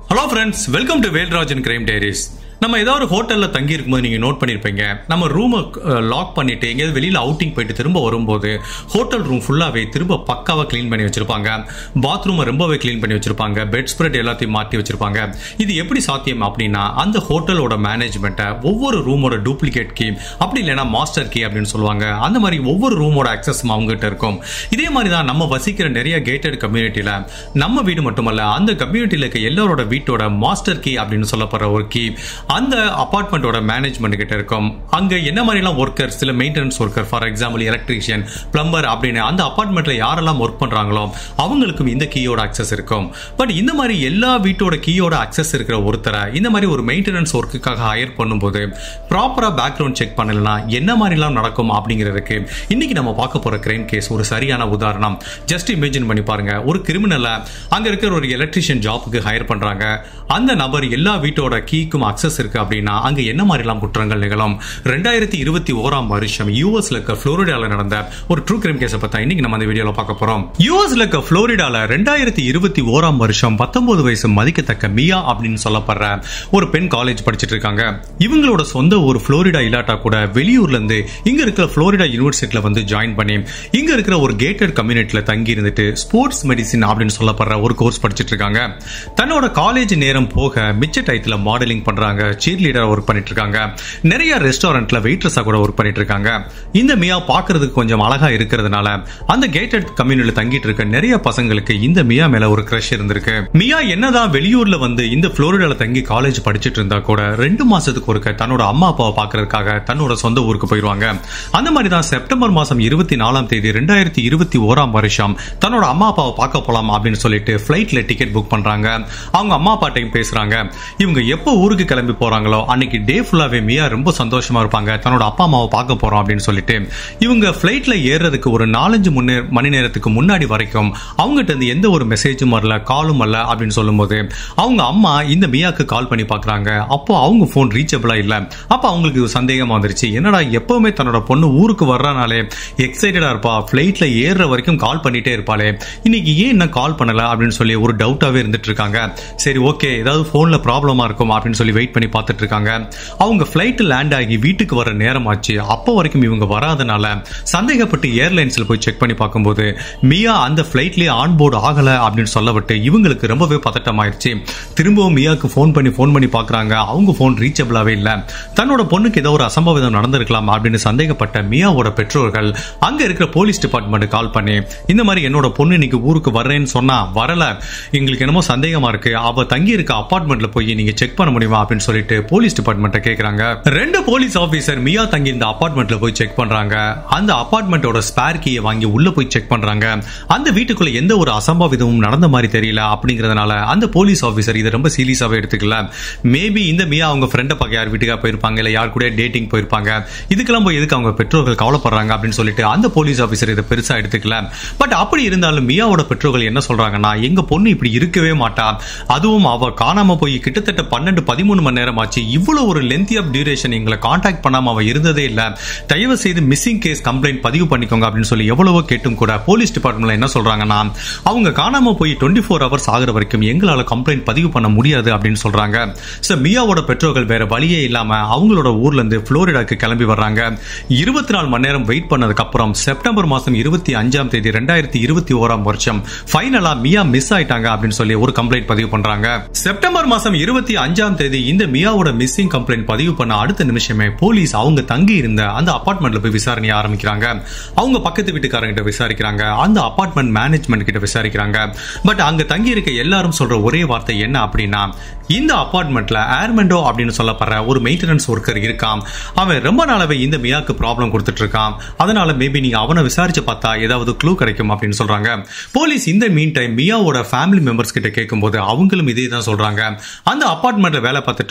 hello friends welcome to Velrajan crime diaries நம்ம ஏதாவது ஒரு ஹோட்டலில் தங்கி இருக்கும்போது நீங்கள் நோட் பண்ணியிருப்பீங்க நம்ம ரூமை லாக் பண்ணிட்டு எங்கேயாவது வெளியில் அவுட்டிங் போயிட்டு திரும்ப வரும்போது ஹோட்டல் ரூம் ஃபுல்லாகவே திரும்ப பக்காவாக க்ளீன் பண்ணி வச்சிருப்பாங்க பாத்ரூமை ரொம்பவே க்ளீன் பண்ணி வச்சிருப்பாங்க பெட் ஸ்ப்ரெட் எல்லாத்தையும் மாட்டி வச்சிருப்பாங்க இது எப்படி சாத்தியம் அப்படின்னா அந்த ஹோட்டலோட மேனேஜ்மெண்ட்டை ஒவ்வொரு ரூமோட டூப்ளிகேட் கீ அப்படி இல்லைன்னா மாஸ்டர் கீ அப்படின்னு சொல்லுவாங்க அந்த மாதிரி ஒவ்வொரு ரூமோட அக்சஸும் அவங்ககிட்ட இருக்கும் இதே மாதிரி தான் நம்ம வசிக்கிற நிறைய கேட்டட் கம்யூனிட்டியில் நம்ம வீடு மட்டுமல்ல அந்த கம்யூனிட்டியில் இருக்க எல்லாரோட வீட்டோட மாஸ்டர் கீ அப்படின்னு சொல்லப்படுற ஒரு கீ அந்த அபார்ட்மெண்ட்டோட மேனேஜ்மெண்ட் கிட்ட இருக்கும் அங்க என்ன மாதிரிலாம் ஒர்க்கர் சில maintenance worker for example electrician plumber அப்படின்னு அந்த அபார்ட்மெண்ட்ல யாரெல்லாம் ஒர்க் பண்றாங்களோ அவங்களுக்கும் இந்த கீயோட அக்சஸ் இருக்கும் பட் இந்த மாதிரி எல்லா வீட்டோட கீயோட அக்சஸ் இருக்கிற ஒருத்தரை இந்த மாதிரி ஒரு மெயின்டெனன்ஸ் ஒர்க்குக்காக ஹையர் பண்ணும்போது ப்ராப்பரா பேக்ரவுண்ட் செக் பண்ணலனா என்ன மாதிரிலாம் நடக்கும் அப்படிங்கிறதுக்கு இன்னைக்கு நம்ம பார்க்க போற கிரைம் கேஸ் ஒரு சரியான உதாரணம் ஜஸ்ட் இமேஜின் பண்ணி பாருங்க ஒரு கிரிமினலை அங்க இருக்கிற ஒரு எலக்ட்ரிஷியன் ஜாப்புக்கு ஹையர் பண்றாங்க அந்த நபர் எல்லா வீட்டோட கீக்கும் அக்சஸ் இருக்கு அப்படின்னா அங்க என்ன மாதிரிலாம் குற்றங்கள் நிகழும் ரெண்டாயிரத்தி இருபத்தி ஓராம் வருஷம் யூஎஸ்ல இருக்க புளோரிடால நடந்த ஒரு ட்ரூ கிரைம் கேஸை பத்தி இன்னைக்கு நம்ம இந்த வீடியோல பார்க்க போறோம் யூஎஸ்ல இருக்க புளோரிடால ரெண்டாயிரத்தி இருபத்தி ஓராம் வருஷம் பத்தொன்பது வயசு மதிக்கத்தக்க மியா அப்படின்னு சொல்லப்படுற ஒரு பெண் காலேஜ் படிச்சிட்டு இருக்காங்க இவங்களோட சொந்த ஒரு புளோரிடா இல்லாட்டா கூட வெளியூர்ல இருந்து இங்க இருக்கிற புளோரிடா யூனிவர்சிட்டியில வந்து ஜாயின் பண்ணி இங்க இருக்கிற ஒரு கேட்டட் கம்யூனிட்டியில தங்கி இருந்துட்டு ஸ்போர்ட்ஸ் மெடிசின் அப்படின்னு சொல்லப்படுற ஒரு கோர்ஸ் படிச்சிட்டு இருக்காங்க தன்னோட காலேஜ் நேரம் போக மிச்ச டயத்துல மாடலிங் பண்றாங்க சீர் லீடர் ஒர்க் பண்ணிட்டு இருக்காங்க நிறைய ரெஸ்டாரண்ட்ல வெயிட்ரஸா கூட ஒர்க் பண்ணிட்டு இருக்காங்க இந்த மியா பாக்குறதுக்கு கொஞ்சம் அழகா இருக்கிறதுனால அந்த கேட்டட் கம்யூனிட்டியில தங்கிட்டு இருக்க நிறைய பசங்களுக்கு இந்த மியா மேல ஒரு கிரஷ் இருந்திருக்கு மியா என்னதான் வெளியூர்ல வந்து இந்த புளோரிடால தங்கி காலேஜ் படிச்சிட்டு இருந்தா கூட ரெண்டு மாசத்துக்கு ஒருக்க தன்னோட அம்மா அப்பாவை பாக்குறதுக்காக தன்னோட சொந்த ஊருக்கு போயிருவாங்க அந்த மாதிரி தான் செப்டம்பர் மாசம் இருபத்தி நாலாம் தேதி ரெண்டாயிரத்தி இருபத்தி ஓராம் வருஷம் தன்னோட அம்மா அப்பாவை பார்க்க போலாம் அப்படின்னு சொல்லிட்டு ஃபிளைட்ல டிக்கெட் புக் பண்றாங்க அவங்க அம்மா அப்பாட்டையும் பேசுறாங்க இவங்க எப்போ ஊருக்கு கிளம்பி போறாங்களோ அன்னைக்கு டே ஃபுல்லாவே மியா ரொம்ப சந்தோஷமா இருப்பாங்க தன்னோட அப்பா அம்மாவை பார்க்க போறோம் அப்படின்னு சொல்லிட்டு இவங்க ஃபிளைட்ல ஏறுறதுக்கு ஒரு நாலஞ்சு முன்னே மணி நேரத்துக்கு முன்னாடி வரைக்கும் அவங்ககிட்ட இருந்து எந்த ஒரு மெசேஜும் வரல காலும் வரல அப்படின்னு சொல்லும்போது அவங்க அம்மா இந்த மியாக்கு கால் பண்ணி பாக்குறாங்க அப்போ அவங்க போன் ரீச்சபிளா இல்ல அப்ப அவங்களுக்கு ஒரு சந்தேகமா வந்துருச்சு என்னடா எப்பவுமே தன்னோட பொண்ணு ஊருக்கு வர்றனாலே எக்ஸைட்டடா இருப்பா ஃபிளைட்ல ஏறுற வரைக்கும் கால் பண்ணிட்டே இருப்பாளே இன்னைக்கு ஏன் என்ன கால் பண்ணல அப்படின்னு சொல்லி ஒரு டவுட்டாவே இருந்துட்டு இருக்காங்க சரி ஓகே ஏதாவது போன்ல ப்ராப்ளமா இருக்கும் அப்படின்னு சொல்லி வெயிட் பண்ணி பார்த்துட்டு இருக்காங்க அவங்க ஃபிளைட் லேண்ட் ஆகி வீட்டுக்கு வர நேரம் ஆச்சு அப்போ வரைக்கும் இவங்க வராதனால சந்தேகப்பட்டு ஏர்லைன்ஸ்ல போய் செக் பண்ணி பார்க்கும்போது மியா அந்த ஃபிளைட்லயே ஆன் போர்டு ஆகல அப்படின்னு சொல்லப்பட்டு இவங்களுக்கு ரொம்பவே பதட்டம் ஆயிடுச்சு திரும்பவும் மியாக்கு ஃபோன் பண்ணி ஃபோன் பண்ணி பார்க்கறாங்க அவங்க ஃபோன் ரீச்சபிளாவே இல்ல தன்னோட பொண்ணுக்கு ஏதோ ஒரு அசம்பாவிதம் நடந்திருக்கலாம் அப்படின்னு சந்தேகப்பட்ட மியாவோட பெற்றோர்கள் அங்க இருக்கிற போலீஸ் டிபார்ட்மெண்ட் கால் பண்ணி இந்த மாதிரி என்னோட பொண்ணு இன்னைக்கு ஊருக்கு வர்றேன்னு சொன்னா வரல எங்களுக்கு என்னமோ சந்தேகமா இருக்கு அவ தங்கி இருக்க அபார்ட்மெண்ட்ல போய் நீங்க செக் பண்ண முடியுமா அப்படின்னு சொல்லிட்டு போலீஸ் டிபார்ட்மெண்ட்ட கேக்குறாங்க ரெண்டு போலீஸ் ஆபீசர் மியா தங்கி இந்த அபார்ட்மெண்ட்ல போய் செக் பண்றாங்க அந்த அபார்ட்மெண்ட்டோட ஸ்பேர் கீயை வாங்கி உள்ள போய் செக் பண்றாங்க அந்த வீட்டுக்குள்ள எந்த ஒரு அசம்பாவிதமும் நடந்த மாதிரி தெரியல அப்படிங்கறதுனால அந்த போலீஸ் ஆபீசர் இதை ரொம்ப சீரியஸாவே எடுத்துக்கல மேபி இந்த மியா அவங்க ஃப்ரெண்டை பார்க்க யார் வீட்டுக்கா போயிருப்பாங்க இல்ல யார் கூட டேட்டிங் போயிருப்பாங்க இதுக்கெல்லாம் போய் எதுக்கு அவங்க பெற்றோர்கள் கவலைப்படுறாங்க அப்படின்னு சொல்லிட்டு அந்த போலீஸ் ஆபீசர் இதை பெருசா எடுத்துக்கல பட் அப்படி இருந்தாலும் மியாவோட பெற்றோர்கள் என்ன சொல்றாங்கன்னா எங்க பொண்ணு இப்படி இருக்கவே மாட்டா அதுவும் அவ காணாம போய் கிட்டத்தட்ட பன்னெண்டு பதிமூணு மணி நேரம் ஆச்சு இவ்வளவு ஒரு லென்த்தி ஆஃப் டியூரேஷன் எங்களை காண்டாக்ட் பண்ணாம அவ இருந்ததே இல்ல தயவு செய்து மிஸ்ஸிங் கேஸ் கம்ப்ளைண்ட் பதிவு பண்ணிக்கோங்க அப்படின்னு சொல்லி எவ்வளவோ கேட்டும் கூட போலீஸ் டிபார்ட்மெண்ட்ல என்ன சொல்றாங்கன்னா அவங்க காணாம போய் டுவெண்ட்டி ஃபோர் ஹவர்ஸ் ஆகுற வரைக்கும் எங்களால கம்ப்ளைண்ட் பதிவு பண்ண முடியாது அப்படின்னு சொல்றாங்க சோ மியாவோட பெற்றோர்கள் வேற வழியே இல்லாம அவங்களோட ஊர்ல இருந்து புளோரிடாக்கு கிளம்பி வர்றாங்க இருபத்தி நாலு மணி நேரம் வெயிட் பண்ணதுக்கு அப்புறம் செப்டம்பர் மாசம் இருபத்தி அஞ்சாம் தேதி ரெண்டாயிரத்தி இருபத்தி ஓராம் வருஷம் ஃபைனலா மியா மிஸ் ஆயிட்டாங்க அப்படின்னு சொல்லி ஒரு கம்ப்ளைண்ட் பதிவு பண்றாங்க செப்டம்பர் மாசம் இருபத்தி அஞ்சாம் தேதி இந்த மியாவோட மிஸ்ஸிங் கம்ப்ளைண்ட் பதிவு பண்ண அடுத்த நிமிஷமே போலீஸ் அவங்க தங்கி இருந்த அந்த அபார்ட்மெண்ட்ல போய் விசாரணை ஆரம்பிக்கிறாங்க அவங்க பக்கத்து வீட்டுக்காரங்கிட்ட விசாரிக்கிறாங்க அந்த அபார்ட்மெண்ட் மேனேஜ்மெண்ட் கிட்ட விசாரிக்கிறாங்க பட் அங்க தங்கி இருக்க எல்லாரும் சொல்ற ஒரே வார்த்தை என்ன அப்படின்னா இந்த அபார்ட்மெண்ட்ல ஏர்மெண்டோ அப்படின்னு சொல்லப்படுற ஒரு மெயின்டெனன்ஸ் ஒர்க்கர் இருக்கான் அவன் ரொம்ப நாளாவே இந்த மியாக்கு ப்ராப்ளம் கொடுத்துட்டு இருக்கான் அதனால மேபி நீங்க அவனை விசாரிச்சு பார்த்தா ஏதாவது க்ளூ கிடைக்கும் அப்படின்னு சொல்றாங்க போலீஸ் இந்த மீன் டைம் மியாவோட ஃபேமிலி மெம்பர்ஸ் கிட்ட கேட்கும்போது அவங்களும் இதே தான் சொல்றாங்க அந்த அபார்ட்மெண்ட்ல வேலை பார்த்துட்டு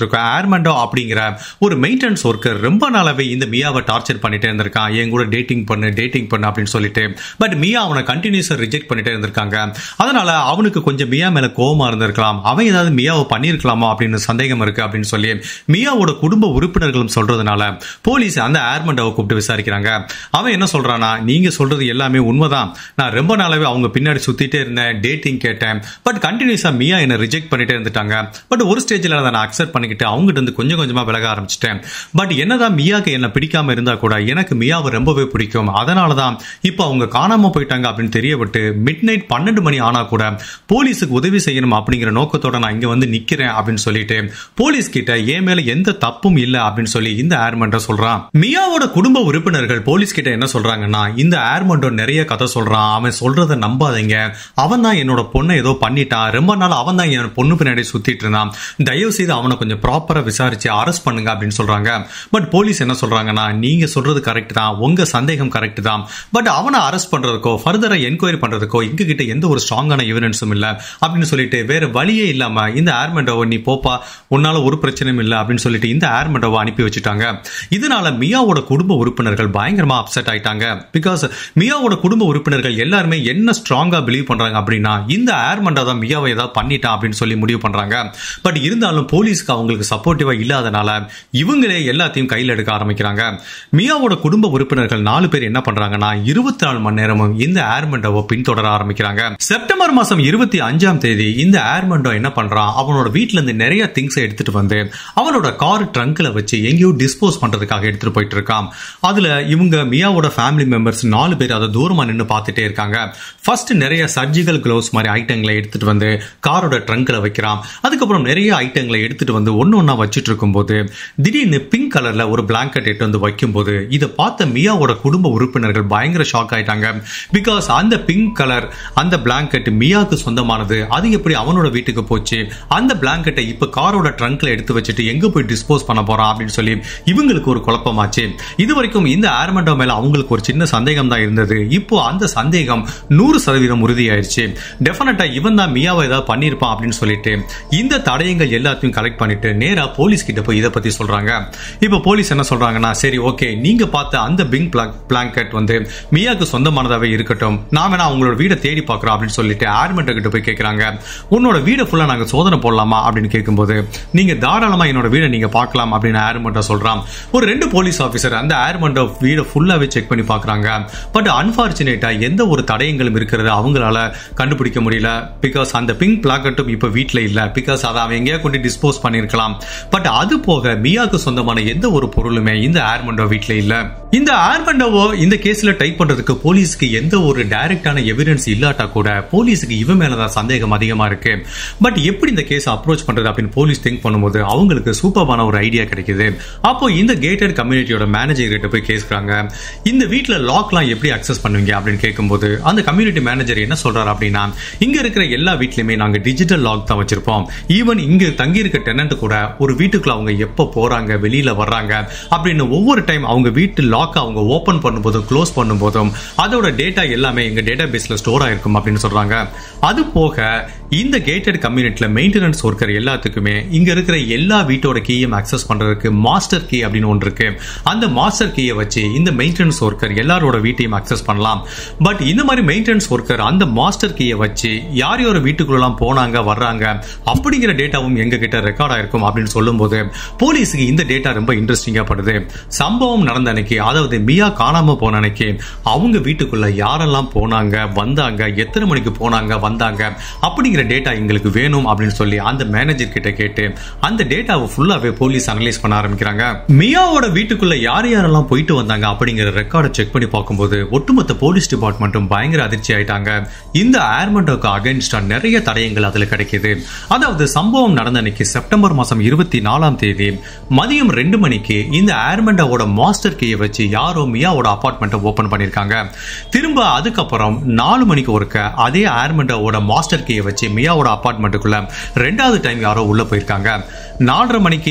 இருக்க ஏர்மண்டோ அப்படிங்கிற ஒரு மெயின்டெனன்ஸ் ஒர்க்கர் ரொம்ப நாளாவே இந்த மியாவை டார்ச்சர் பண்ணிட்டே இருந்திருக்கான் என் கூட டேட்டிங் பண்ணு டேட்டிங் பண்ணு அப்படின்னு சொல்லிட்டு பட் மியா அவனை கண்டினியூஸா ரிஜெக்ட் பண்ணிட்டே இருந்திருக்காங்க அதனால அவனுக்கு கொஞ்சம் மியா மேல கோவமா இருந்திருக்கலாம் அவன் ஏதாவது மியாவை பண்ணியிருக்கலாமா அப்படின்னு சந்தேகம் இருக்கு அப்படின்னு சொல்லி மியாவோட குடும்ப உறுப்பினர்களும் சொல்றதுனால போலீஸ் அந்த ஏர்மண்டோவை கூப்பிட்டு விசாரிக்கிறாங்க அவன் என்ன சொல்றானா நீங்க சொல்றது எல்லாமே உண்மைதான் நான் ரொம்ப நாளாவே அவங்க பின்னாடி சுத்திட்டே இருந்தேன் டேட்டிங் கேட்டேன் பட் கண்டினியூஸா மியா என்ன ரிஜெக்ட் பண்ணிட்டே இருந்துட்டாங்க பட் ஒரு ஸ்டேஜ்ல அதை நான் அக்செப்ட் பண்ணிக்கிட்டு அவங்ககிட்ட இருந்து கொஞ்சம் கொஞ்சமா விலக ஆரம்பிச்சிட்டேன் பட் என்னதான் மியாக்கு என்ன பிடிக்காம இருந்தா கூட எனக்கு மியாவை ரொம்பவே பிடிக்கும் அதனால தான் இப்போ அவங்க காணாம போயிட்டாங்க அப்படின்னு தெரிய விட்டு மிட் நைட் பன்னெண்டு மணி ஆனா கூட போலீஸுக்கு உதவி செய்யணும் அப்படிங்கிற நோக்கத்தோட நான் இங்க வந்து நிக்கிறேன் அப்படின்னு சொல்லிட்டு போலீஸ் கிட்ட என் மேல எந்த தப்பும் இல்ல அப்படின்னு சொல்லி இந்த ஏர்மண்டோ சொல்றான் மியாவோட குடும்ப உறுப்பினர்கள் போலீஸ் கிட்ட என்ன சொல்றாங்கன்னா இந்த ஏர்மண்டோ நிறைய கதை சொல்றான் அவன் சொல்றத நம்பாதீங்க அவன் தான் என்னோட பொண்ணை ஏதோ பண்ணிட்டான் ரொம்ப நாள் அவன் தான் என் பொண்ணு பின்னாடி சுத்திட்டு இருந்தான் தயவு செய்து அவனை கொஞ்சம் ப்ராப்பரா விசாரிச்சு அரெஸ்ட் பண்ணுங்க அப்படின்னு சொல்றாங்க பட் போலீஸ் என்ன சொல்றாங்கன்னா நீங்க சொல்றது கரெக்ட் தான் உங்க சந்தேகம் கரெக்ட் தான் பட் அவனை அரெஸ்ட் பண்றதுக்கோ ஃபர்தரா என்கொயரி பண்றதுக்கோ எங்க கிட்ட எந்த ஒரு ஸ்ட்ராங்கான எவிடன்ஸும் இல்ல அப்படின்னு சொல்லிட்டு வேற வழியே இல்லாம இந்த ஏர்மெண்டோவை நீ போப்பா உன்னால ஒரு பிரச்சனையும் இல்ல அப்படின்னு சொல்லிட்டு இந்த ஏர்மெண்டோவை அனுப்பி வச்சுட்டாங்க இதனால மியாவோட குடும்ப உறுப்பினர்கள் பயங்கரமா அப்செட் ஆயிட்டாங்க பிகாஸ் மியாவோட குடும்ப உறுப்பினர்கள் எல்லாருமே என்ன ஸ்ட்ராங்கா பிலீவ் பண்றாங்க அப்படின்னா இந்த ஏர்மெண்டோ தான் மியாவை ஏதாவது பண்ணிட்டான் அப்படின்னு சொல்லி முடிவு பண்றாங்க பட் இருந்தாலும் போலீஸ்க்கு அவங்களுக்கு சப்போர்ட்டிவா இல்லாதனால இவங்களே எல்லாத்தையும் கையில் எடுக்க ஆரம்பிக்கிறாங்க மியாவோட குடும்ப உறுப்பினர்கள் நாலு பேர் என்ன பண்றாங்கன்னா இருபத்தி நாலு மணி நேரமும் இந்த ஏர்மெண்டோவை பின்தொடர ஆரம்பிக்கிறாங்க செப்டம்பர் மாசம் இருபத்தி அஞ்சாம் தேதி இந்த ஏர்மெண்டோ என்ன பண்றான் அவனோட வீட்ல இருந்து நிறைய திங்ஸ் எடுத்துட்டு வந்து அவனோட கார் ட்ரங்க்ல வச்சு எங்கேயோ டிஸ்போஸ் பண்றதுக்காக எடுத்துட்டு போயிட்டு இருக்கான் அதுல இவங்க மியாவோட ஃபேமிலி மெம்பர்ஸ் நாலு பேர் அதை தூரமா நின்று பார்த்துட்டே இருக்காங்க ஃபர்ஸ்ட் நிறைய சர்ஜிக்கல் க்ளோவ்ஸ் மாதிரி ஐட்டங்களை எடுத்துட்டு வந்து காரோட ட்ரங்க்ல வைக்கிறான் அதுக்கப்புறம் நிறைய ஐட்டங்களை எடுத்துட்டு வந்து ஒன்னு ஒன்னா வச்சுட்டு இருக்கும்போது திடீர்னு பிங்க் கலர்ல ஒரு பிளாங்கெட் எடுத்து வந்து வைக்கும்போது இதை பார்த்த மியாவோட குடும்ப உறுப்பினர்கள் பயங்கர ஷாக் ஆயிட்டாங்க பிகாஸ் அந்த பிங்க் கலர் அந்த பிளாங்கெட் மியாவுக்கு சொந்தமானது அது எப்படி அவனோட வீட்டுக்கு போச்சு அந்த பிளாங்கெட்டை இப்ப காரோட ட்ரங்க்ல எடுத்து வச்சுட்டு எங்க போய் டிஸ்போஸ் பண்ண போறான் அப்படின்னு சொல்லி இவங்களுக்கு ஒரு குழப்பமாச்சு இது வரைக்கும் இந்த ஏர்மெண்டோ மேல அவங்களுக்கு ஒரு சின்ன சந்தேகம் தான் இருந்தது இப்போ அந்த சந்தேகம் நூறு சதவீதம் உறுதியாயிருச்சு டெஃபினட்டா இவன் தான் மியாவை ஏதாவது பண்ணியிருப்பான் அப்படின்னு சொல்லிட்டு இந்த தடயங்கள் எல்லாத்தையும் கலெக்ட் பண்ணிட்டு நேரா போலீஸ் கிட்ட போய் இதை பத்தி சொல்றாங்க இப்போ போலீஸ் என்ன சொல்றாங்கன்னா சரி ஓகே நீங்க பார்த்த அந்த பிங் பிளாங்கெட் வந்து மியாக்கு சொந்தமானதாவே இருக்கட்டும் நான் வேணா அவங்களோட வீடை தேடி பார்க்கறோம் அப்படின்னு சொல்லிட்டு ஏர்மெண்டோ கிட்ட போய் கேட்கறாங்க உன்னோட வீடை ஃபுல்லா நாங்க சோதனை போடலாமா அப்படின்னு கேட்கும்போது நீங்க தாராளமா என்னோட வீடை நீங்க பார்க்கலாம் அப்படின்னு ஏர்மெண்டோ சொல்றான் ஒரு ரெண்டு போலீஸ் ஆபீசர் அந்த ஏர்மெண்டோ வீடை ஃபுல்லாவே செக் பண்ணி பார்க்கறாங்க பட் அன்பார்ச்சுனேட்டா எந்த ஒரு தடயங்களும் இருக்கிறது அவங்களால கண்டுபிடிக்க முடியல பிகாஸ் அந்த பிங்க் பிளாக்கெட்டும் இப்ப வீட்ல இல்ல பிகாஸ் அதை அவன் எங்கேயா கொண்டு டிஸ்போஸ் பண்ணிருக்கலாம் பட் அது போக மியாக்கு சொந்தமான எந்த ஒரு பொருளுமே இந்த ஏர்மண்டோ வீட்ல இல்ல இந்த ஏர்மண்டோவோ இந்த கேஸ்ல டைப் பண்றதுக்கு போலீஸ்க்கு எந்த ஒரு டைரக்டான எவிடன்ஸ் இல்லாட்டா கூட போலீஸுக்கு இவன் மேலதான் சந்தேகம் அதிகமா இருக்கு பட் எப்படி இந்த கேஸ் அப்ரோச் பண்றது அப்படின்னு போலீஸ் திங்க் பண்ணும்போது அவங்களுக்கு சூப்பரான ஒரு ஐடியா கிடைக்குது அப்போ இந்த கேட்டட் கம்யூனிட்டியோட மேனேஜர் கிட்ட போய் கேட்கறாங்க இந்த வீட்ல லாக்லாம் எப்படி அக்சஸ் பண்ணுவீங்க அப்படின்னு கேட்கும்போது அந்த கம்யூனிட்டி மேனேஜர் என்ன சொல்றாரு அப்படின்னா இங்க இருக்கிற எல்லா வீட்லயுமே நாங்க டிஜிட்டல் லாக் தான் வச்சிருப்போம் ஈவன் இங்க தங்கி இருக்க டெனன்ட் கூட ஒரு வீட்டுக்குள்ள அவங்க எப்ப போறாங்க வெளியில வர்றாங்க அப்படின்னு ஒவ்வொரு டைம் அவங்க வீட்டு லாக் அவங்க ஓபன் பண்ணும்போதும் க்ளோஸ் பண்ணும்போதும் அதோட டேட்டா எல்லாமே எங்க டேட்டா பேஸ்ல ஸ்டோர் ஆயிருக்கும் அப்படின்னு சொல்றாங்க அது போக இந்த கேட்டட் கம்யூனிட்டில மெயின்டெனன்ஸ் ஒர்க்கர் எல்லாத்துக்குமே இங்க இருக்கிற எல்லா வீட்டோட கீயும் அக்சஸ் பண்றதுக்கு மாஸ்டர் கீ அப்படின்னு ஒன்று இருக்கு அந்த மாஸ்டர் கீயை வச்சு இந்த மெயின்டெனன்ஸ் ஒர்க்கர் எல்லாரோட வீட்டையும் அக்சஸ் பண்ணலாம் பட் இந்த மாதிரி மெயின்டெனன்ஸ் ஒர்க்கர் அந்த மாஸ்டர் கீயை வச்சு யார் யார் வீட்டுக்குள்ளலாம் போனாங்க வர்றாங்க அப்படிங்கிற டேட்டாவும் எங்க கிட்ட ரெக்கார்ட் ஆயிருக்கும் அப்படின்னு சொல்லும்போது போலீஸுக்கு இந்த டேட்டா ரொம்ப இன்ட்ரெஸ்டிங்கா படுது சம்பவம் நடந்த அன்னைக்கு அதாவது மியா காணாம போன அன்னைக்கு அவங்க வீட்டுக்குள்ள யாரெல்லாம் போனாங்க வந்தாங்க எத்தனை மணிக்கு போனாங்க வந்தாங்க அப்படிங்கிற டேட்டா எங்களுக்கு வேணும் அப்படின்னு சொல்லி அந்த மேனேஜர் கிட்ட கேட்டு அந்த டேட்டாவை ஃபுல்லாவே போலீஸ் அனலைஸ் பண்ண ஆரம்பிக்கிறாங்க மியாவோட வீட்டுக்குள்ள யார் யாரெல்லாம் போயிட்டு வந்தாங்க அப்படிங்கிற ரெக்கார்டை செக் பண்ணி பார்க்கும்போது ஒட்டுமொத்த போலீஸ் டிபார்ட்மெண்ட்டும் பயங்கர அதிர்ச்சி ஆயிட்டாங்க இந்த ஏர்மண்டோக்கு அகைன்ஸ்டா நிறைய தடயங்கள் அதுல கிடைக்குது அதாவது சம்பவம் நடந்த அன்னைக்கு செப்டம்பர் மாசம் இருபத்தி நாலாம் தேதி மதியம் ரெண்டு மணிக்கு இந்த ஏர்மண்டோவோட மாஸ்டர் கீயை வச்சு யாரோ மியாவோட அபார்ட்மெண்ட்டை ஓபன் பண்ணிருக்காங்க திரும்ப அதுக்கப்புறம் நாலு மணிக்கு ஒருக்க அதே ஏர்மண்டோவோட மாஸ்டர் கீயை வச்சு மியாவோட அபார்ட்மெண்ட்டுக்குள்ள ரெண்டாவது டைம் யாரோ உள்ள போயிருக்காங்க நாலரை மணிக்கு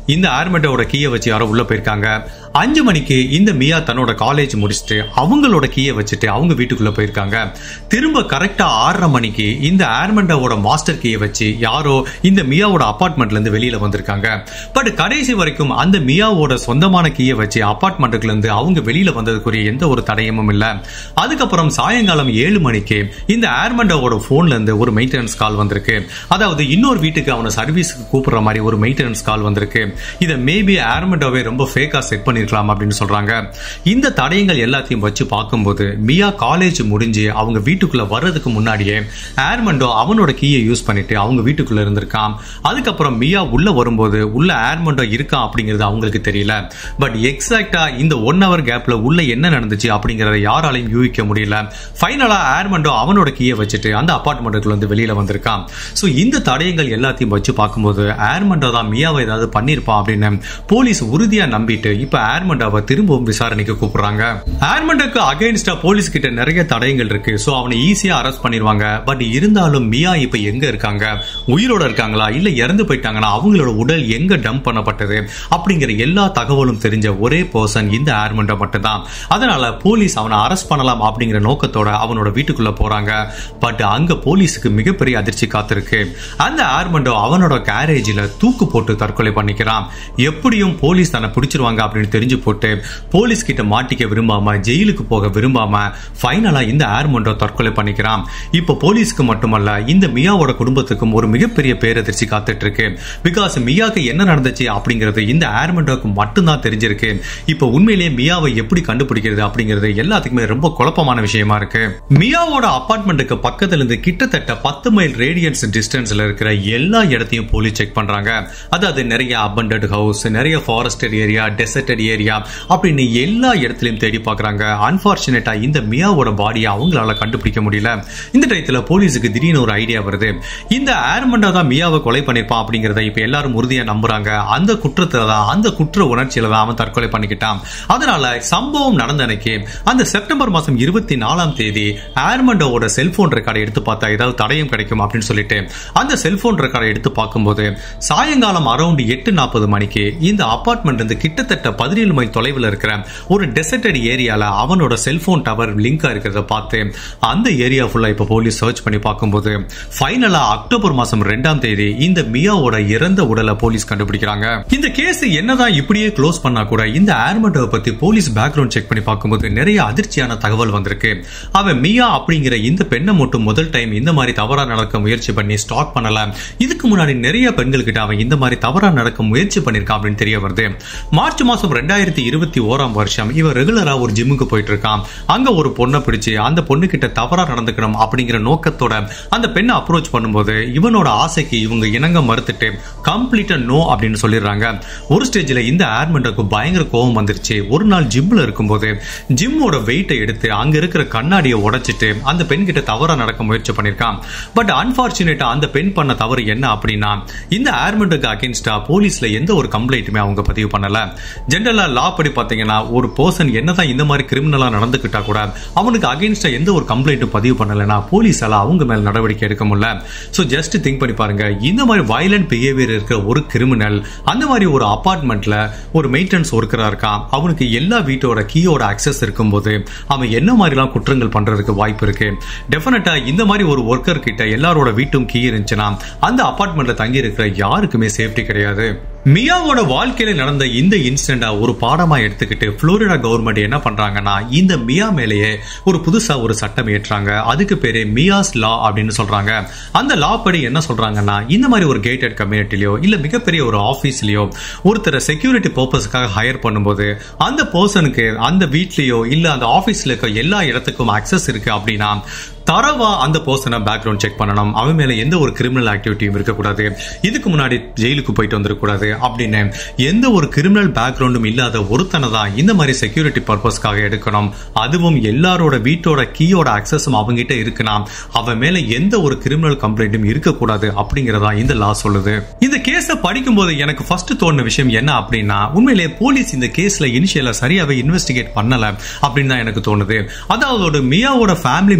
இந்த ஆர்மெண்டோட கீயை வச்சு யாரோ உள்ள போயிருக்காங்க அஞ்சு மணிக்கு இந்த மியா தன்னோட காலேஜ் முடிச்சுட்டு அவங்களோட கீயை வச்சுட்டு அவங்க வீட்டுக்குள்ள போயிருக்காங்க திரும்ப கரெக்டா ஆறரை மணிக்கு இந்த ஆர்மெண்டாவோட மாஸ்டர் கீயை வச்சு யாரோ இந்த மியாவோட அபார்ட்மெண்ட்ல இருந்து வெளியில வந்திருக்காங்க பட் கடைசி வரைக்கும் அந்த மியாவோட சொந்தமான கீயை வச்சு அபார்ட்மெண்ட்டுக்குள்ள இருந்து அவங்க வெளியில வந்ததுக்குரிய எந்த ஒரு தடயமும் இல்ல அதுக்கப்புறம் சாயங்காலம் ஏழு மணிக்கு இந்த ஆர்மெண்டாவோட போன்ல இருந்து ஒரு மெயின்டெனன்ஸ் கால் வந்திருக்கு அதாவது இன்னொரு வீட்டுக்கு அவனை சர்வீஸ்க்கு கூப்பிடுற மாதிரி ஒரு மெயின்டெனன்ஸ் கால் வந்திருக்கு இதை மேபி ஆர்மெண்டாவே ரொம்ப ஃபேக்கா செட் பண்ணிருக்கலாம் அப்படின்னு சொல்றாங்க இந்த தடயங்கள் எல்லாத்தையும் வச்சு பார்க்கும்போது மியா காலேஜ் முடிஞ்சு அவங்க வீட்டுக்குள்ள வர்றதுக்கு முன்னாடியே ஏர்மண்டோ அவனோட கீயை யூஸ் பண்ணிட்டு அவங்க வீட்டுக்குள்ள இருந்திருக்கான் அதுக்கப்புறம் மியா உள்ள வரும்போது உள்ள ஏர்மண்டோ இருக்கான் அப்படிங்கிறது அவங்களுக்கு தெரியல பட் எக்ஸாக்டா இந்த ஒன் ஹவர் கேப்ல உள்ள என்ன நடந்துச்சு அப்படிங்கறத யாராலையும் யூகிக்க முடியல ஃபைனலா ஏர்மண்டோ அவனோட கீயை வச்சுட்டு அந்த அபார்ட்மெண்ட்டுக்குள்ள வந்து வெளியில வந்திருக்கான் ஸோ இந்த தடயங்கள் எல்லாத்தையும் வச்சு பார்க்கும்போது ஏர்மண்டோ தான் மியாவை ஏதாவது பண்ணியிருப்பான் அப்படின்னு போலீஸ் உறுதியா நம்பிட்டு இப்ப ஏர்மண்டாவை திரும்பவும் விசாரணைக்கு கூப்பிடுறாங்க ஏர்மண்டோக்கு அகைன்ஸ்டா போலீஸ் கிட்ட நிறைய தடயங்கள் இருக்கு ஸோ அவனை ஈஸியா அரெஸ்ட் பண்ணிடுவாங்க பட் இருந்தாலும் மியா இப்ப எங்க இருக்காங்க உயிரோட இருக்காங்களா இல்ல இறந்து போயிட்டாங்களா அவங்களோட உடல் எங்க டம்ப் பண்ணப்பட்டது அப்படிங்கிற எல்லா தகவலும் தெரிஞ்ச ஒரே பர்சன் இந்த ஏர்மண்டோ மட்டும்தான் அதனால போலீஸ் அவனை அரெஸ்ட் பண்ணலாம் அப்படிங்கிற நோக்கத்தோட அவனோட வீட்டுக்குள்ள போறாங்க பட் அங்க போலீஸுக்கு மிகப்பெரிய அதிர்ச்சி காத்திருக்கு அந்த ஏர்மண்டோ அவனோட கேரேஜில் தூக்கு போட்டு தற்கொலை பண்ணிக்கிறான் எப்படியும் போலீஸ் தன்னை பிடிச்சிருவாங்க அப்படின்னு தெரிஞ்சு போட்டு போலீஸ் கிட்ட மாட்டிக்க விரும்பாம ஜெயிலுக்கு போக விரும்பாம ஃபைனலா இந்த ஏர்மண்டோ தற்கொலை பண்ணிக்கிறான் இப்போ போலீஸ்க்கு மட்டுமல்ல இந்த மியாவோட குடும்பத்துக்கும் ஒரு மிகப்பெரிய பேரதிர்ச்சி காத்துட்டு இருக்கு பிகாஸ் மியாக்கு என்ன நடந்துச்சு அப்படிங்கிறது இந்த ஏர்மண்டோக்கு மட்டும்தான் தெரிஞ்சிருக்கு இப்போ உண்மையிலேயே மியாவை எப்படி கண்டுபிடிக்கிறது அப்படிங்கிறது எல்லாத்துக்குமே ரொம்ப குழப்பமான விஷயமா இருக்கு மியாவோட அபார்ட்மெண்ட்டுக்கு பக்கத்துல இருந்து கிட்டத்தட்ட பத்து மைல் ரேடியன்ஸ் டிஸ்டன்ஸ்ல இருக்கிற எல்லா இடத்தையும் போலீஸ் செக் பண்றாங்க அதாவது நிறைய அபண்டட் ஹவுஸ் நிறைய ஃபாரஸ்டட் ஏரியா டெசர்டட் ஏரியா அப்படின்னு எல்லா இடத்துலயும் தேடி பார்க்கறாங்க அன்பார்ச்சுனேட்டா இந்த மியாவோட பாடியை அவங்களால கண்டுபிடிக்க முடியல இந்த டயத்துல போலீஸுக்கு திடீர்னு ஒரு ஐடியா வருது இந்த ஏர்மண்டா தான் மியாவை கொலை பண்ணிருப்பான் அப்படிங்கறத இப்ப எல்லாரும் உறுதியா நம்புறாங்க அந்த குற்றத்துல தான் அந்த குற்ற உணர்ச்சியில தான் அவன் தற்கொலை பண்ணிக்கிட்டான் அதனால சம்பவம் நடந்த அன்னைக்கு அந்த செப்டம்பர் மாசம் இருபத்தி நாலாம் தேதி ஏர்மண்டோவோட செல்போன் ரெக்கார்டை எடுத்து பார்த்தா ஏதாவது தடயம் கிடைக்கும் அப்படின்னு சொல்லிட்டு அந்த செல்போன் ரெக்கார்டை எடுத்து பார்க்கும்போது சாயங்காலம் அரௌண்ட் எட்டு நாற்பது மணிக்கு இந்த அபார்ட்மெண்ட் இருந்து கிட்டத்தட்ட பதினேழு மைல் தொலைவில் இருக்கிற ஒரு டெசர்டட் ஏரியால அவனோட செல்போன் டவர் லிங்கா இருக்கிறத பார்த்து அந்த ஏரியா ஃபுல்லா இப்ப போலீஸ் சர்ச் பண்ணி பார்க்கும்போது ஃபைனலா அக்டோபர் மாசம் ரெண்டாம் தேதி இந்த மியாவோட இறந்த உடலை போலீஸ் கண்டுபிடிக்கிறாங்க இந்த கேஸ் என்னதான் இப்படியே க்ளோஸ் பண்ணா கூட இந்த ஏர்மண்டோவை பத்தி போலீஸ் பேக்ரவுண்ட் செக் பண்ணி பார்க்கும்போது நிறைய அதிர்ச்சியான தகவல் வந்திருக்கு அவன் மியா அப்படிங்கிற இந்த பெண்ணை மட்டும் முதல் டைம் இந்த மாதிரி தவறா நடக்க முயற்சி பண்ணி ஸ்டாக் பண்ணல இதுக்கு முன்னாடி நிறைய பெண்கள் கிட்ட அவன் இந்த மாதிரி தவறா நடக்க முயற்சி பண்ணிருக்கான் அப்படின்னு தெரிய வருது மார்ச் மாசம் ரெண்டாயிரத்தி இருபத்தி ஓராம் வருஷம் இவன் ரெகுலரா ஒரு ஜிம்முக்கு போயிட்டு இருக்கான் அங்க ஒரு பொண்ணை பிடிச்சு அந்த பொண்ணு கிட்ட தவறா நடந்துக்கணும் அப்படிங்கிற நோக்கத்தோட அந்த பெண்ணை அப்ரோச் பண்ணும்போது இவனோட ஆசைக்கு இவங்க இணங்க மறுத்துட்டு கம்ப்ளீட்டா நோ அப்படின்னு சொல்லிடுறாங்க ஒரு ஸ்டேஜ்ல இந்த ஏர்மெண்டோக்கு பயங்கர கோபம் வந்துருச்சு ஒரு நாள் ஜிம்ல இருக்கும்போது ஜிம்மோட வெயிட்டை எடுத்து அங்க இருக்கிற கண்ணாடியை உடைச்சிட்டு அந்த பெண் கிட்ட தவறா நடக்க முயற்சி பண்ணிருக்கான் பட் அன்பார்ச்சுனேட்டா அந்த பெண் பண்ண தவறு என்ன அப்படின்னா இந்த ஏர்மெண்டுக்கு அகேன்ஸ்டா போலீஸ்ல எந்த ஒரு கம்ப்ளைண்ட்டுமே அவங்க பதிவு பண்ணல ஜென்ரலா லா படி பாத்தீங்கன்னா ஒரு பர்சன் என்னதான் இந்த மாதிரி கிரிமினலா நடந்துக்கிட்டா கூட அவனுக்கு அகேன்ஸ்டா எந்த ஒரு கம்ப்ளைண்ட்டும் பதிவு பண்ணலனா போலீஸால அவங்க மேல நடவடிக்கை எடுக்க முடியல ஸோ ஜஸ்ட் திங்க் பண்ணி பாருங்க இந்த மாதிரி வயலண்ட் பிஹேவியர் இருக்கிற ஒரு கிரிமினல் அந்த மாதிரி ஒரு அபார்ட்மெண்ட்ல ஒரு மெயின்டெனன்ஸ் ஒர்க்கரா இருக்கான் அவனுக்கு எல்லா வீட்டோட கீயோட அக்சஸ் இருக்கும்போது அவன் என்ன மாதிரிலாம் குற்றங்கள் பண்றதுக்கு வாய்ப்பு இருக்கு டெஃபினட்டா இந்த மாதிரி ஒரு ஒர்க்கர் கிட்ட எல்லாரோட வீட்டும் கீ இருந்துச்சுன்னா அந்த அபார்ட்மெண்ட்ல தங்கி இருக்கிற யாருக்குமே சேஃப்டி கிடையாது மியாவோட வாழ்க்கையில நடந்த இந்த இன்சிடென்டா ஒரு பாடமா எடுத்துக்கிட்டு புளோரிடா கவர்மெண்ட் என்ன பண்றாங்கன்னா இந்த மியா மேலேயே ஒரு புதுசா ஒரு சட்டம் ஏற்றாங்க அதுக்கு பேரு மியாஸ் லா அப்படின்னு சொல்றாங்க அந்த லா படி என்ன சொல்றாங்கன்னா இந்த மாதிரி ஒரு கேட்டட் கம்யூனிட்டிலயோ இல்ல மிகப்பெரிய ஒரு ஆபீஸ்லயோ ஒருத்தரை செக்யூரிட்டி பர்பஸ்க்காக ஹையர் பண்ணும்போது அந்த பர்சனுக்கு அந்த வீட்லயோ இல்ல அந்த ஆபீஸ்ல இருக்க எல்லா இடத்துக்கும் அக்சஸ் இருக்கு அப்படின்னா தரவா அந்த பர்சனை பேக்ரவுண்ட் செக் பண்ணணும் அவன் மேல எந்த ஒரு கிரிமினல் ஆக்டிவிட்டியும் இருக்கக்கூடாது இதுக்கு முன்னாடி ஜெயிலுக்கு போயிட்டு வந்துடக்கூடாது அப்படின்னு எந்த ஒரு கிரிமினல் பேக்ரவுண்டும் இல்லாத ஒருத்தனை தான் இந்த மாதிரி செக்யூரிட்டி பர்பஸ்க்காக எடுக்கணும் அதுவும் எல்லாரோட வீட்டோட கீயோட அக்சஸும் அவங்ககிட்ட இருக்குன்னா அவன் மேல எந்த ஒரு கிரிமினல் கம்ப்ளைண்ட்டும் இருக்கக்கூடாது அப்படிங்கறதா இந்த லா சொல்லுது இந்த கேஸ படிக்கும் போது எனக்கு ஃபர்ஸ்ட் தோணுன விஷயம் என்ன அப்படின்னா உண்மையிலேயே போலீஸ் இந்த கேஸ்ல இனிஷியலா சரியாவே இன்வெஸ்டிகேட் பண்ணல அப்படின்னு தான் எனக்கு தோணுது அதாவது மியாவோட ஃபேமிலி மெம்பர்ஸ் கிட்ட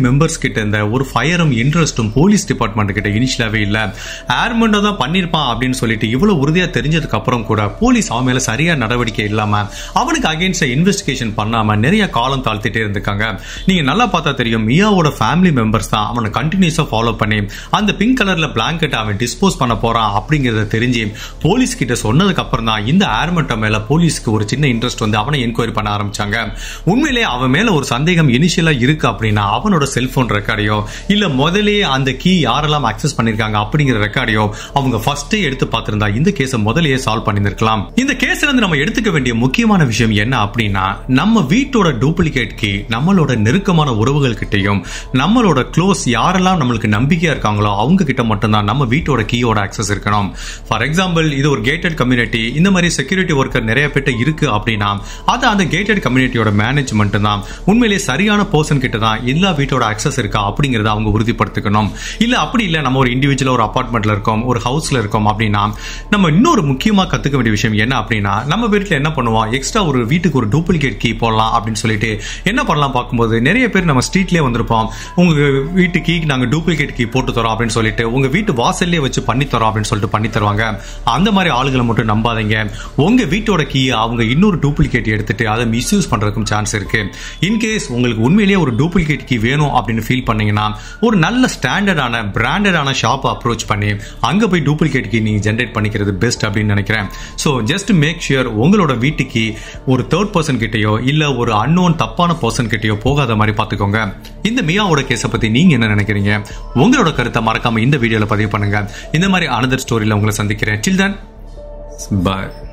கிட்ட இருந்த ஒரு ஃபயரும் இன்ட்ரெஸ்ட்டும் போலீஸ் டிபார்ட்மெண்ட் கிட்ட இனிஷியலாவே இல்ல ஏர்மெண்டோ தான் பண்ணிருப்பான் அப்படின்னு சொல்லிட்டு இவ்வளவு உறுதியா தெரிஞ்சதுக்கு அப்புறம் கூட போலீஸ் அவன் மேல சரியா நடவடிக்கை இல்லாம அவனுக்கு அகைன்ஸ்ட் இன்வெஸ்டிகேஷன் பண்ணாம நிறைய காலம் தாழ்த்திட்டே இருந்திருக்காங்க நீங்க நல்லா பார்த்தா தெரியும் மியாவோட ஃபேமிலி மெம்பர்ஸ் தான் அவனை கண்டினியூஸா ஃபாலோ பண்ணி அந்த பிங்க் கலர்ல பிளாங்கெட் அவன் டிஸ்போஸ் பண்ண போறான் அப்படிங்கறத தெரிஞ்சு போலீஸ் கிட்ட சொன்னதுக்கு அப்புறம் தான் இந்த ஏர்மெட்டோ மேல போலீஸ்க்கு ஒரு சின்ன இன்ட்ரெஸ்ட் வந்து அவனை என்கொயரி பண்ண ஆரம்பிச்சாங்க உண்மையிலே அவன் மேல ஒரு சந்தேகம் இனிஷியலா இருக்கு அப்படின்னா அவனோட செல்போன் ரெக்கார்டையோ இல்ல முதல்லயே அந்த கீ யாரெல்லாம் அக்சஸ் பண்ணிருக்காங்க அப்படிங்கிற ரெக்கார்டையோ அவங்க ஃபர்ஸ்டே எடுத்து பார்த்திருந்தா இந்த கேஸை முதல்லயே சால்வ் பண்ணிருக்கலாம் இந்த கேஸ்ல இருந்து நம்ம எடுத்துக்க வேண்டிய முக்கியமான விஷயம் என்ன அப்படின்னா நம்ம வீட்டோட டூப்ளிகேட் கீ நம்மளோட நெருக்கமான உறவுகள் கிட்டயும் நம்மளோட க்ளோஸ் யாரெல்லாம் நம்மளுக்கு நம்பிக்கையா இருக்காங்களோ அவங்க கிட்ட மட்டும்தான் நம்ம வீட்டோட கீயோட அக்சஸ் இருக்கணும் ஃபார் எக்ஸாம்பிள் இது ஒரு கேட்டட் கம்யூனிட்டி இந்த மாதிரி செக்யூரிட்டி ஒர்க்கர் நிறைய பேர்ட்ட இருக்கு அப்படின்னா அது அந்த கேட்டட் கம்யூனிட்டியோட மேனேஜ்மெண்ட் தான் உண்மையிலேயே சரியான பர்சன் கிட்ட தான் எல்லா வீட்டோட அக்சஸ் இருக்கா அப்படிங்கறத அவங்க உறுதிப்படுத்திக்கணும் இல்ல அப்படி இல்ல நம்ம ஒரு இண்டிவிஜுவல் ஒரு அபார்ட்மெண்ட்ல இருக்கோம் ஒரு ஹவுஸ்ல இருக்கோம் அப்படின்னா நம்ம இன்னொரு முக்கியமா கத்துக்க வேண்டிய விஷயம் என்ன அப்படின்னா நம்ம வீட்டுல என்ன பண்ணுவோம் எக்ஸ்ட்ரா ஒரு வீட்டுக்கு ஒரு டூப்ளிகேட் கீ போடலாம் அப்படின்னு சொல்லிட்டு என்ன பண்ணலாம் பார்க்கும்போது நிறைய பேர் நம்ம ஸ்ட்ரீட்லயே வந்திருப்போம் உங்க வீட்டு கீ நாங்க டூப்ளிகேட் கீ போட்டு தரோம் அப்படின்னு சொல்லிட்டு உங்க வீட்டு வாசல்லே வச்சு பண்ணி தரோம் அப்படின்னு சொல்லிட்டு பண்ணி தருவாங்க அந்த மாதிரி ஆளுகளை மட்டும் நம்பாதீங்க உங்க வீட்டோட கீ அவங்க இன்னொரு டூப்ளிகேட் எடுத்துட்டு அதை மிஸ்யூஸ் பண்றதுக்கும் சான்ஸ் இருக்கு இன்கேஸ் உங்களுக்கு உண்மையிலேயே ஒரு டூப்ளிகேட் கீ வேணும் அப்படின்னு ஃபீல் பண்ணீங்கன்னா ஒரு நல்ல ஸ்டாண்டர்டான பிராண்டடான ஷாப் அப்ரோச் பண்ணி அங்க போய் டூப்ளிகேட் கீ நீங்க ஜென்ரேட் பண்ணிக்கிறது பெஸ்ட் அப்படின்னு நினைக்கிறேன் ஸோ ஜஸ்ட் மேக் ஷியர் உங்களோட வீட்டுக்கு ஒரு தேர்ட் பர்சன் கிட்டயோ இல்ல ஒரு அன்னோன் தப்பான பர்சன் கிட்டயோ போகாத மாதிரி பாத்துக்கோங்க இந்த மியாவோட கேஸை பத்தி நீங்க என்ன நினைக்கிறீங்க உங்களோட கருத்தை மறக்காம இந்த வீடியோல பதிவு பண்ணுங்க இந்த மாதிரி அனதர் ஸ்டோரியில உங்களை சந்திக்கிறேன் சில்ட்ரன் பாய்